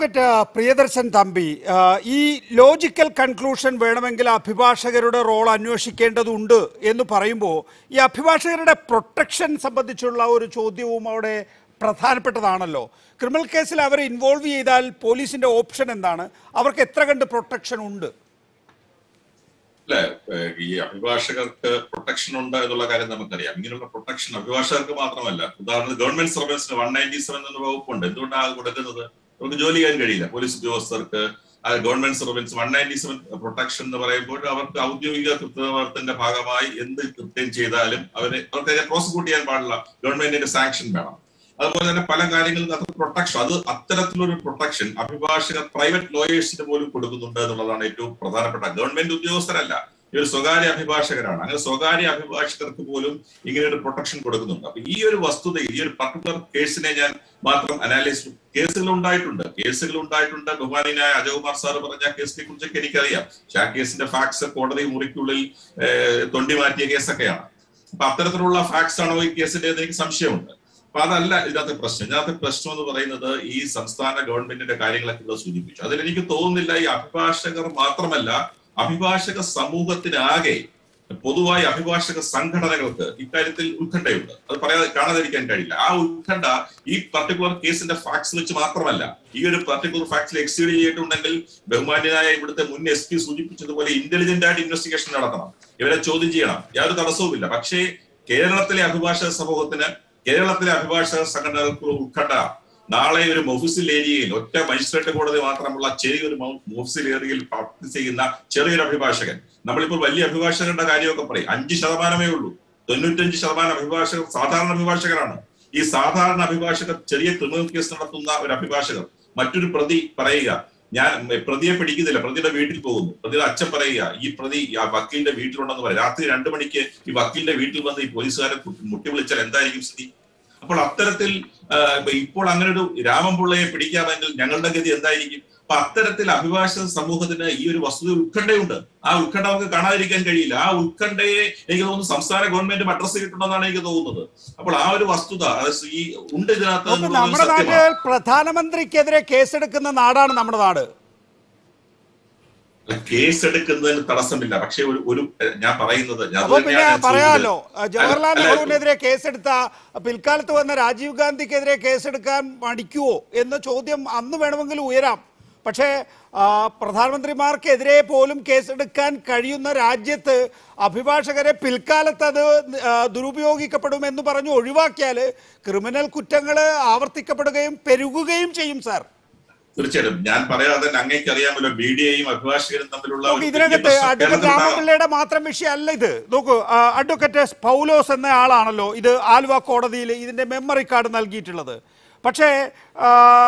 Advocate Priyadarshan Thampi ആ, ഈ logical conclusion വേണമെങ്കിൽ അഭിഭാഷകരുടെ റോൾ അന്വേഷിക്കേണ്ടതുണ്ട് എന്ന് പറയുമ്പോൾ ഈ അഭിഭാഷകരുടെ പ്രൊട്ടക്ഷൻ സംബന്ധിച്ചുള്ള ഒരു ചോദ്യവും അവിടെ പ്രധാനപ്പെട്ടതാണല്ലോ ക്രിമിനൽ കേസിൽ അവർ ഇൻവോൾവ് ചെയ്താൽ പോലീസിന്റെ ഓപ്ഷൻ എന്താണ് അവർക്ക് എത്ര കണ്ട് പ്രൊട്ടക്ഷൻ ഉണ്ട് അല്ലെ ഈ അഭിഭാഷകർക്ക് പ്രൊട്ടക്ഷൻ ഉണ്ട് എന്നുള്ള കാര്യം നമുക്കറിയാം ഇങ്ങനെയുള്ള പ്രൊട്ടക്ഷൻ അഭിഭാഷകർക്ക് മാത്രമല്ല ഉദാഹരണത്തിന് ഗവൺമെന്റ് സർവീസിന് വൺ നയൻറ്റി സെവൻ എന്ന വകുപ്പുണ്ട് എന്തുകൊണ്ടാണ് അത് കൊടുക്കുന്നത് അവർക്ക് ജോലി ചെയ്യാൻ കഴിയില്ല പോലീസ് ഉദ്യോഗസ്ഥർക്ക് government service one ninety seven protection എന്ന് പറയുമ്പോൾ അവർക്ക് ഔദ്യോഗിക കൃത്യനിർവഹണത്തിന്റെ ഭാഗമായി എന്ത് കൃത്യം ചെയ്താലും അവരെ അവർക്ക് പ്രോസിക്യൂട്ട് ചെയ്യാൻ പാടില്ല ഗവൺമെന്റിന്റെ സാങ്ഷൻ വേണം അതുപോലെ തന്നെ പല കാര്യങ്ങൾക്കും അത് പ്രൊട്ടക്ഷൻ അത് അത്തരത്തിലൊരു പ്രൊട്ടക്ഷൻ അഭിഭാഷകർ പ്രൈവറ്റ് ലോയേഴ്സിന് പോലും കൊടുക്കുന്നുണ്ട് എന്നുള്ളതാണ് ഏറ്റവും പ്രധാനപ്പെട്ട ഗവൺമെന്റ് ഉദ്യോഗസ്ഥരല്ല ഇവർ സ്വകാര്യ അഭിഭാഷകരാണ് അങ്ങനെ സ്വകാര്യ അഭിഭാഷകർക്ക് പോലും ഇങ്ങനെ ഒരു പ്രൊട്ടക്ഷൻ കൊടുക്കുന്നുണ്ട് അപ്പൊ ഈ ഒരു വസ്തുതയിൽ ഈ ഒരു പർട്ടിക്കുലർ കേസിനെ ഞാൻ മാത്രം അനാലിസിസ് കേസുകൾ ഉണ്ടായിട്ടുണ്ട് കേസുകൾ ഉണ്ടായിട്ടുണ്ട് ബഹുമാനായ അജയകുമാർ സാർ പറഞ്ഞ കേസിനെ കുറിച്ചൊക്കെ എനിക്കറിയാം പക്ഷെ ആ കേസിന്റെ ഫാക്സ് കോടതി മുറിക്കുള്ളിൽ ഏഹ്, തൊണ്ടി മാറ്റിയ കേസൊക്കെയാണ് അപ്പൊ അത്തരത്തിലുള്ള ഫാക്സ് ആണോ ഈ കേസിന്റെ എന്ന് എനിക്ക് സംശയമുണ്ട് അപ്പൊ അതല്ല ഇതിനകത്ത് പ്രശ്നം ഇതിനകത്ത് പ്രശ്നം എന്ന് പറയുന്നത് ഈ സംസ്ഥാന ഗവൺമെന്റിന്റെ കാര്യങ്ങളൊക്കെ ഇവിടെ സൂചിപ്പിച്ചു അതിൽ എനിക്ക് തോന്നുന്നില്ല ഈ അഭിഭാഷകർ മാത്രമല്ല അഭിഭാഷക സമൂഹത്തിനാകെ പൊതുവായി അഭിഭാഷക സംഘടനകൾക്ക് ഇക്കാര്യത്തിൽ ഉത്കണ്ഠയുണ്ട് അത് പറയാതെ കാണാതിരിക്കാൻ കഴിയില്ല ആ ഉത്കണ്ഠ ഈ പർട്ടിക്കുലർ കേസിന്റെ ഫാക്സ് വെച്ച് മാത്രമല്ല ഈ ഒരു പർട്ടിക്കുലർ ഫാക്സിൽ എക്സീഡ് ചെയ്തിട്ടുണ്ടെങ്കിൽ ബഹുമാന്യനായ ഇവിടുത്തെ മുൻ എസ് പി സൂചിപ്പിച്ചതുപോലെ ഇന്റലിജന്റ് ആയിട്ട് ഇൻവെസ്റ്റിഗേഷൻ നടത്തണം ഇവരെ ചോദ്യം ചെയ്യണം യാതൊരു തടസ്സവുമില്ല പക്ഷേ കേരളത്തിലെ അഭിഭാഷക സമൂഹത്തിന് കേരളത്തിലെ അഭിഭാഷക സംഘടനകൾക്കുള്ള ഉത്കണ്ഠ നാളെ ഒരു മൊഫിസിൽ ഏരിയയിൽ ഒറ്റ മജിസ്ട്രേറ്റ് കോടതി മാത്രമുള്ള ചെറിയൊരു മൊഫിസിൽ ഏരിയയിൽ പ്രാക്ടീസ് ചെയ്യുന്ന ചെറിയൊരു അഭിഭാഷകൻ നമ്മളിപ്പോൾ വലിയ അഭിഭാഷകരുടെ കാര്യമൊക്കെ പറയും അഞ്ച് ശതമാനമേ ഉള്ളൂ തൊണ്ണൂറ്റഞ്ച് ശതമാനം അഭിഭാഷകർ സാധാരണ അഭിഭാഷകരാണ് ഈ സാധാരണ അഭിഭാഷകർ ചെറിയ ക്രിമിനൽ കേസ് നടത്തുന്ന ഒരു അഭിഭാഷകർ മറ്റൊരു പ്രതി പറയുക ഞാൻ പ്രതിയെ പിടിക്കുന്നില്ല പ്രതിയുടെ വീട്ടിൽ പോകുന്നു പ്രതിയുടെ അച്ഛൻ പറയുക ഈ പ്രതി ആ വക്കീലിന്റെ വീട്ടിലുണ്ടെന്ന് പറയും രാത്രി രണ്ടു മണിക്ക് ഈ വക്കീലിന്റെ വീട്ടിൽ വന്ന് ഈ പോലീസുകാരെ മുട്ടി വിളിച്ചാൽ എന്തായിരിക്കും സ്ഥിതി അപ്പോൾ അത്തരത്തിൽ ആ, ഇപ്പൊ ഇപ്പോൾ അങ്ങനെ ഒരു രാമൻപിള്ളയെ പിടിക്കാമെങ്കിൽ ഞങ്ങളുടെ ഗതി എന്തായിരിക്കും അപ്പൊ അത്തരത്തിൽ അഭിഭാഷക സമൂഹത്തിന് ഈ ഒരു വസ്തുത ഉത്കണ്ഠയുണ്ട് ആ ഉത്കണ്ഠ നമുക്ക് കാണാതിരിക്കാൻ കഴിയില്ല ആ ഉത്കണ്ഠയെ എനിക്ക് തോന്നുന്നു സംസ്ഥാന ഗവൺമെന്റ് അഡ്രസ് ചെയ്തിട്ടുണ്ടെന്നാണ് എനിക്ക് തോന്നുന്നത് അപ്പോൾ ആ ഒരു വസ്തുത അത് ഈ ഉണ്ട് ഇതിനകത്ത് നോക്കൂ, എന്നുള്ളത് ഒരു നമ്മുടെ സത്യമാണ്. നാട്ടിൽ പ്രധാനമന്ത്രിക്കെതിരെ കേസെടുക്കുന്ന നാടാണ് നമ്മുടെ നാട് കേസ് എടുക്കുന്നതിന് തടസ്സമില്ല പക്ഷെ ഒരു ഒരു എഹ്, ഞാൻ പറയുന്നത് ഞാൻ അപ്പൊ അത് പിന്നെ തന്നെയാണ് ഞാൻ പറയാമല്ലോ ചോദിച്ചത്. ജവഹർലാൽ അല്ല, നെഹ്റുവിനെതിരെ കേസെടുത്ത പിൽക്കാലത്ത് വന്ന രാജീവ് ഗാന്ധിക്കെതിരെ കേസെടുക്കാൻ മടിക്കുവോ എന്ന ചോദ്യം അന്ന് വേണമെങ്കിൽ ഉയരാം പക്ഷേ ആ, പ്രധാനമന്ത്രിമാർക്കെതിരെ പോലും കേസെടുക്കാൻ കഴിയുന്ന രാജ്യത്ത് അഭിഭാഷകരെ പിൽക്കാലത്ത് അത് ആ, ദുരുപയോഗിക്കപ്പെടുമെന്ന് പറഞ്ഞ് ഒഴിവാക്കിയാൽ ക്രിമിനൽ കുറ്റങ്ങൾ ആവർത്തിക്കപ്പെടുകയും പെരുകുകയും ചെയ്യും സാർ തീർച്ചയായിട്ടും ഞാൻ പറയാതെ തന്നെ അങ്ങേക്ക് അറിയാമല്ലോ മീഡിയയും അഭിഭാഷകരും തമ്മിലുള്ള നോക്കൂ ഒരു വലിയ ഇതിനകത്ത് പ്രശ്നം അഡ്വക്കേറ്റ് കേരളത്തിലുണ്ടാകാം. രാമപിള്ളയുടെ മാത്രം വിഷയമല്ല ഇത് നോക്കൂ ആ, അഡ്വക്കേറ്റ് പൗലോസ് എന്ന ആളാണല്ലോ ഇത് ആലുവ കോടതിയിൽ ഇതിന്റെ മെമ്മറി കാർഡ് നൽകിയിട്ടുള്ളത് പക്ഷേ ആ,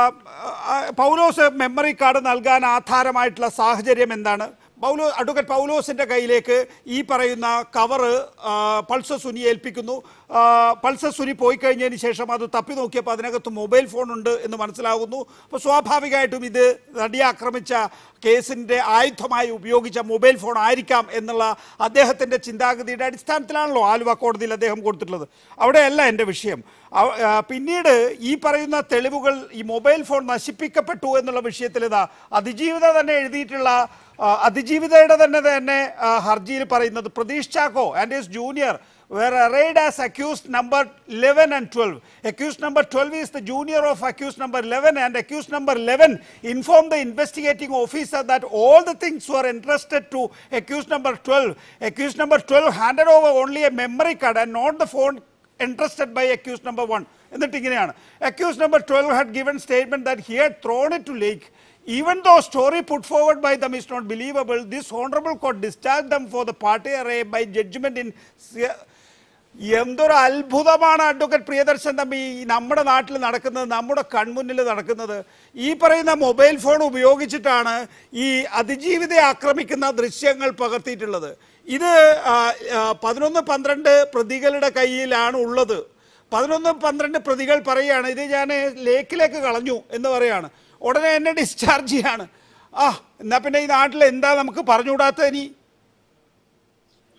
ആ, പൗലോസ് മെമ്മറി കാർഡ് നൽകാൻ ആധാരമായിട്ടുള്ള സാഹചര്യം എന്താണ് പൗലോ അഡ്വക്കേറ്റ് പൗലോസിന്റെ കയ്യിലേക്ക് ഈ പറയുന്ന കവറ് ആ, പൾസർ സുനി ഏൽപ്പിക്കുന്നു ആ, പൾസർ സുനി പോയി കഴിഞ്ഞതിന് ശേഷം അത് തപ്പി നോക്കിയപ്പോൾ അതിനകത്ത് മൊബൈൽ ഫോൺ ഉണ്ട് എന്ന് മനസ്സിലാകുന്നു അപ്പോൾ സ്വാഭാവികമായിട്ടും ഇത് നടിയെ ആക്രമിച്ച കേസിൻ്റെ ആയുധമായി ഉപയോഗിച്ച മൊബൈൽ ഫോൺ ആയിരിക്കാം എന്നുള്ള അദ്ദേഹത്തിൻ്റെ ചിന്താഗതിയുടെ അടിസ്ഥാനത്തിലാണല്ലോ ആലുവ കോടതിയിൽ അദ്ദേഹം കൊടുത്തിട്ടുള്ളത് അവിടെയല്ല എൻ്റെ വിഷയം അവ- ആ, പിന്നീട് ഈ പറയുന്ന തെളിവുകൾ ഈ മൊബൈൽ ഫോൺ നശിപ്പിക്കപ്പെട്ടു എന്നുള്ള വിഷയത്തിൽ ഇതാ അതിജീവിത തന്നെ എഴുതിയിട്ടുള്ള ആ, അതിജീവിതയുടെ തന്നെ തന്നെ ആ, ഹർജിയിൽ പറയുന്നത് Prateesh Chacko and his junior were arrayed as accused number 11 and 12. Accused number 12 is the junior of accused number 11 and accused number 11 informed the investigating officer that all the things were entrusted to accused number 12. Accused number 12 handed over only a memory card and not the phone entrusted by accused number 1. എന്നിട്ട് ഇങ്ങനെയാണ് accused number 12 had given statement that he had thrown it to lake even though story put forward by them is not believable this honorable court discharged them for the party array by judgment in se- എന്തൊരു അത്ഭുതമാണ് advocate Priyadarshan Thampi ഈ നമ്മുടെ നാട്ടിൽ നടക്കുന്നത് നമ്മുടെ കൺമുന്നിൽ നടക്കുന്നത് ഈ പറയുന്ന മൊബൈൽ ഫോൺ ഉപയോഗിച്ചിട്ടാണ് ഈ അതിജീവിതയെ ആക്രമിക്കുന്ന ദൃശ്യങ്ങൾ പകർത്തിയിട്ടുള്ളത് ഇത് ആ, ആ, പതിനൊന്ന് പന്ത്രണ്ട് പ്രതികളുടെ കയ്യിലാണ് ഉള്ളത് പതിനൊന്ന് പന്ത്രണ്ട് പ്രതികൾ പറയുകയാണ് ഇത് ഞാൻ ലേക്കിലേക്ക് കളഞ്ഞു എന്ന് പറയാണ് ഉടനെ എന്നെ ഡിസ്ചാർജ് ചെയ്യാണ് ആ എന്നാ പിന്നെ ഈ നാട്ടിൽ എന്താ നമുക്ക് പറഞ്ഞുകൂടാത്ത ഇനി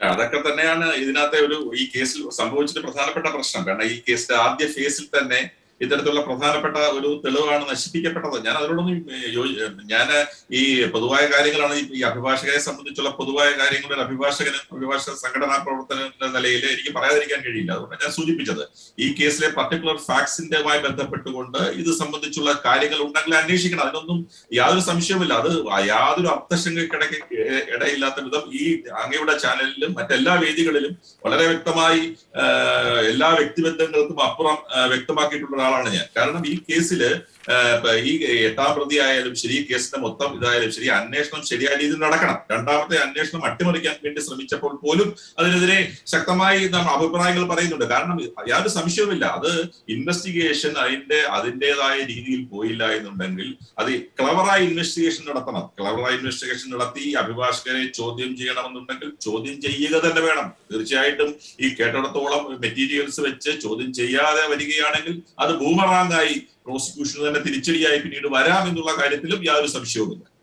അതൊക്കെ തന്നെയാണ് ഇതിനകത്തെ ഒരു ഈ കേസിൽ സംഭവിച്ചിട്ട് പ്രധാനപ്പെട്ട പ്രശ്നം കാരണം ഈ കേസിന്റെ ആദ്യ ഫേസിൽ തന്നെ ഇത്തരത്തിലുള്ള പ്രധാനപ്പെട്ട ഒരു തെളിവാണ് നശിപ്പിക്കപ്പെട്ടത് ഞാൻ അതിനോടൊന്നും ഞാൻ ഈ പൊതുവായ കാര്യങ്ങളാണ് ഈ അഭിഭാഷകരെ സംബന്ധിച്ചുള്ള പൊതുവായ കാര്യങ്ങളുടെ അഭിഭാഷകന് അഭിഭാഷക സംഘടനാ പ്രവർത്തന നിലയിൽ എനിക്ക് പറയാതിരിക്കാൻ കഴിയില്ല അതുകൊണ്ട് ഞാൻ സൂചിപ്പിച്ചത് ഈ കേസിലെ പർട്ടിക്കുലർ ഫാക്ട്സിന്റെമായി ബന്ധപ്പെട്ടുകൊണ്ട് ഇത് സംബന്ധിച്ചുള്ള കാര്യങ്ങൾ ഉണ്ടെങ്കിൽ അന്വേഷിക്കണം അതിനൊന്നും യാതൊരു സംശയവുമില്ല അത് യാതൊരു അർത്ഥശങ്കക്കിടയ്ക്ക് ഇടയില്ലാത്ത വിധം ഈ അങ്ങയുടെ ചാനലിലും മറ്റെല്ലാ വേദികളിലും വളരെ വ്യക്തമായി എല്ലാ വ്യക്തിബന്ധങ്ങൾക്കും അപ്പുറം വ്യക്തമാക്കിയിട്ടുള്ള ഒരാളാണ് ഞാൻ കാരണം ഈ കേസില് ഈ എട്ടാം പ്രതി ആയാലും ശരി ഈ കേസിന്റെ മൊത്തം ഇതായാലും ശരി അന്വേഷണം ശരിയായ രീതിയിൽ നടക്കണം രണ്ടാമത്തെ അന്വേഷണം അട്ടിമറിക്കാൻ വേണ്ടി ശ്രമിച്ചപ്പോൾ പോലും അതിനെതിരെ ശക്തമായി നാം അഭിപ്രായങ്ങൾ പറയുന്നുണ്ട് കാരണം യാതൊരു സംശയവുമില്ല അത് ഇൻവെസ്റ്റിഗേഷൻ അതിന്റെ അതിൻ്റെതായ രീതിയിൽ പോയില്ല എന്നുണ്ടെങ്കിൽ അത് ക്ലവറായി ഇൻവെസ്റ്റിഗേഷൻ നടത്തണം ക്ലവറായി ഇൻവെസ്റ്റിഗേഷൻ നടത്തി അഭിഭാഷകരെ ചോദ്യം ചെയ്യണമെന്നുണ്ടെങ്കിൽ ചോദ്യം ചെയ്യുക തന്നെ വേണം തീർച്ചയായിട്ടും ഈ കേട്ടിടത്തോളം മെറ്റീരിയൽസ് വെച്ച് ചോദ്യം ചെയ്യാതെ വരികയാണെങ്കിൽ അത് ബൂമറാങ്ങായി പ്രോസിക്യൂഷന് തന്നെ തിരിച്ചടിയായി പിന്നീട് വരാം എന്നുള്ള കാര്യത്തിലും യാതൊരു സംശയവുമില്ല